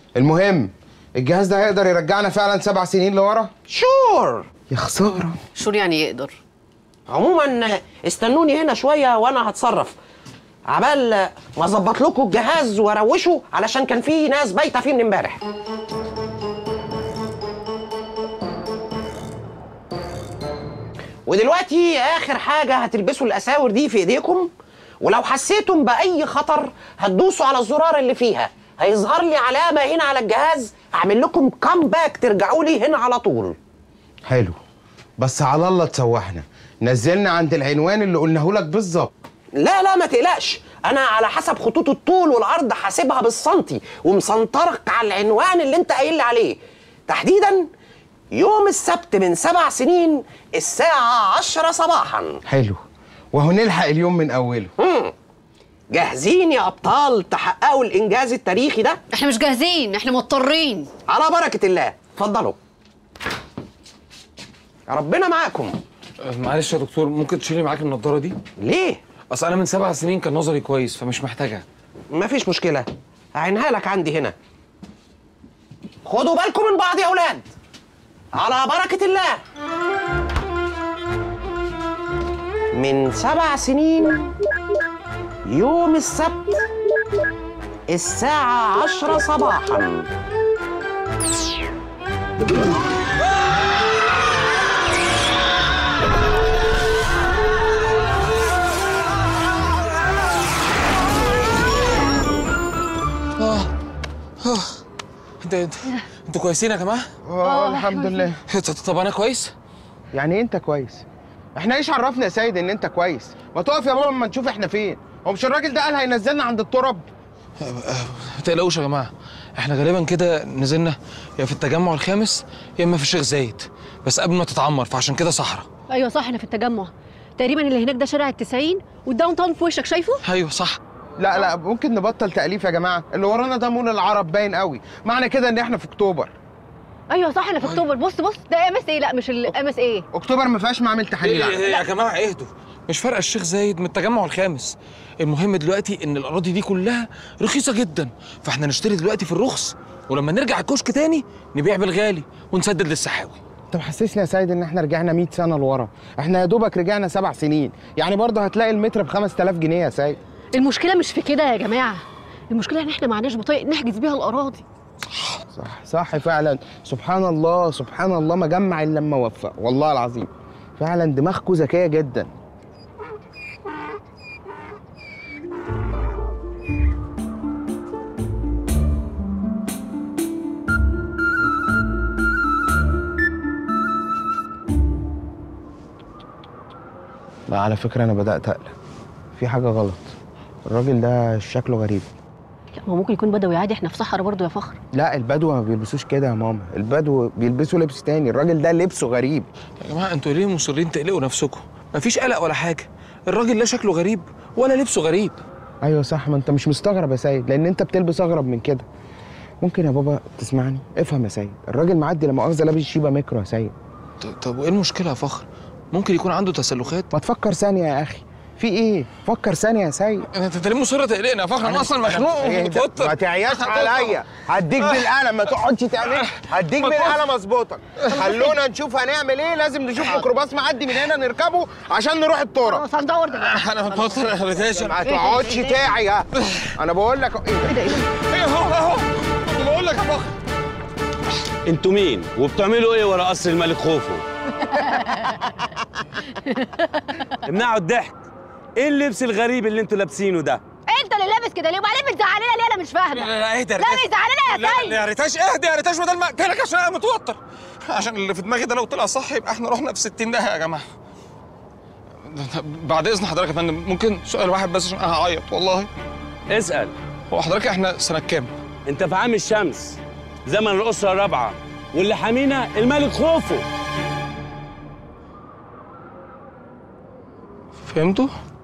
المهم الجهاز ده هيقدر يرجعنا فعلا سبع سنين لورا شور يا خساره شور يعني يقدر عموما استنوني هنا شويه وانا هتصرف عبال ما اظبط لكم الجهاز واروشه علشان كان في ناس بايته فيه من امبارح ودلوقتي اخر حاجه هتلبسوا الاساور دي في ايديكم ولو حسيتم باي خطر هتدوسوا على الزرار اللي فيها هيظهر لي علامه هنا على الجهاز اعمل لكم كامباك ترجعوا لي هنا على طول حلو بس على الله تسوحنا نزلنا عند العنوان اللي قلناه لك بالظبط لا لا ما تقلقش انا على حسب خطوط الطول والعرض حاسبها بالسنتي ومسنطرك على العنوان اللي انت قايل لي عليه تحديدا يوم السبت من سبع سنين الساعة عشرة صباحا حلو وهو نلحق اليوم من اوله مم. جاهزين يا أبطال تحققوا الإنجاز التاريخي ده احنا مش جاهزين احنا مضطرين على بركة الله اتفضلوا ربنا معاكم أه، معلش يا دكتور ممكن تشيلي معاك النضاره دي ليه؟ اصل انا من سبع سنين كان نظري كويس فمش محتاجها مفيش مشكلة هعينها لك عندي هنا خدوا بالكم من بعض يا أولاد على بركة الله من سبع سنين يوم السبت الساعة عشرة صباحا انت انت انتوا كويسين يا جماعه اه الحمد لله ط- طب انا كويس يعني إيه انت كويس احنا ايش عرفنا يا سيد ان انت كويس ما تقف يا بابا اما نشوف احنا فين هو مش الراجل ده قال هينزلنا عند التراب ما تقلقوش يا جماعه احنا غالبا كده نزلنا يا في التجمع الخامس يا اما في الشيخ زايد بس قبل ما تتعمر فعشان كده صحراء ايوه صح احنا في التجمع تقريبا اللي هناك ده شارع التسعين والداون تاون في وشك شايفه ايوه صح لا لا ممكن نبطل تأليف يا جماعه اللي ورانا ده مول العرب باين قوي معنى كده ان احنا في اكتوبر ايوه صح احنا في اكتوبر بص بص ده ام اس ايه لا مش الام اس ايه اكتوبر ما فيهاش معامل تحاليل إيه إيه يا جماعه اهدوا مش فارقه الشيخ زايد من التجمع الخامس المهم دلوقتي ان الاراضي دي كلها رخيصه جدا فاحنا نشتري دلوقتي في الرخص ولما نرجع الكشك تاني نبيع بالغالي ونسدد للسحاوي انت محسسني يا سيد ان احنا رجعنا 100 سنه لورا احنا يا دوبك رجعنا سبع سنين يعني برضه هتلاقي المتر ب 5000 جنيه يا سيد المشكله مش في كده يا جماعه المشكله ان احنا معناش بطايق نحجز بيها الاراضي صح صح فعلا سبحان الله سبحان الله ما جمع الا لما وفق والله العظيم فعلا دماغكم ذكيه جدا لا على فكره انا بدات اقلق في حاجه غلط الراجل ده شكله غريب لا ما هو ممكن يكون بدوي عادي احنا في صحراء برضه يا فخر لا البدو ما بيلبسوش كده يا ماما البدو بيلبسوا لبس تاني الراجل ده لبسه غريب يا جماعه انتوا ليه مصرين تقلقوا نفسكم مفيش قلق ولا حاجه الراجل لا شكله غريب ولا لبسه غريب ايوه صح ما انت مش مستغرب يا سيد لان انت بتلبس اغرب من كده ممكن يا بابا تسمعني افهم يا سيد الراجل معدي لا مؤاخذه لابس شيبه ميكرو يا سيد ط- طب وايه المشكله يا فخر ممكن يكون عنده تسلخات ما تفكر ثانيه يا اخي في ايه فكر ثانيه يا سيد انت أنت ليه مصر تقلقنا يا فخر انا اصلا مخنوق اهدى، ومتوتر ما تعياش عليا هديك بالقلم ما تقعدش تعمل هديك بالقلم اظبطك خلونا نشوف هنعمل ايه لازم نشوف ميكروباص معدي من هنا نركبه عشان نروح التراب خلاص هندور دلوقتي انا متوتر يا ريتاش ما تقعدش تعي ها. انا بقول لك ايه ده ايه اهو اهو كنت بقول لك يا فخر انتوا مين وبتعملوا ايه ورا قصر الملك خوفو امنعوا الضحك ايه اللبس الغريب اللي انتوا لابسينه ده انت اللي لابس كده ليه وبعدين بتزعلنا ليه انا مش فاهمه لا لا اهدى يا لا ريتاش بيزعلنا يا لا سيد يا ريتاش اهدى يا ريتاش بدل ما اقتلك عشان انا متوتر عشان اللي في دماغي ده لو طلع صح يبقى احنا رحنا في 60 داهيه يا جماعه بعد اذن حضرتك يا فندم ممكن سؤال واحد بس عشان انا هعيط والله اسال هو حضرتك احنا سنه كام؟ انت في عام الشمس زمن الاسره الرابعه واللي حامينا الملك خوفو فهمتوا؟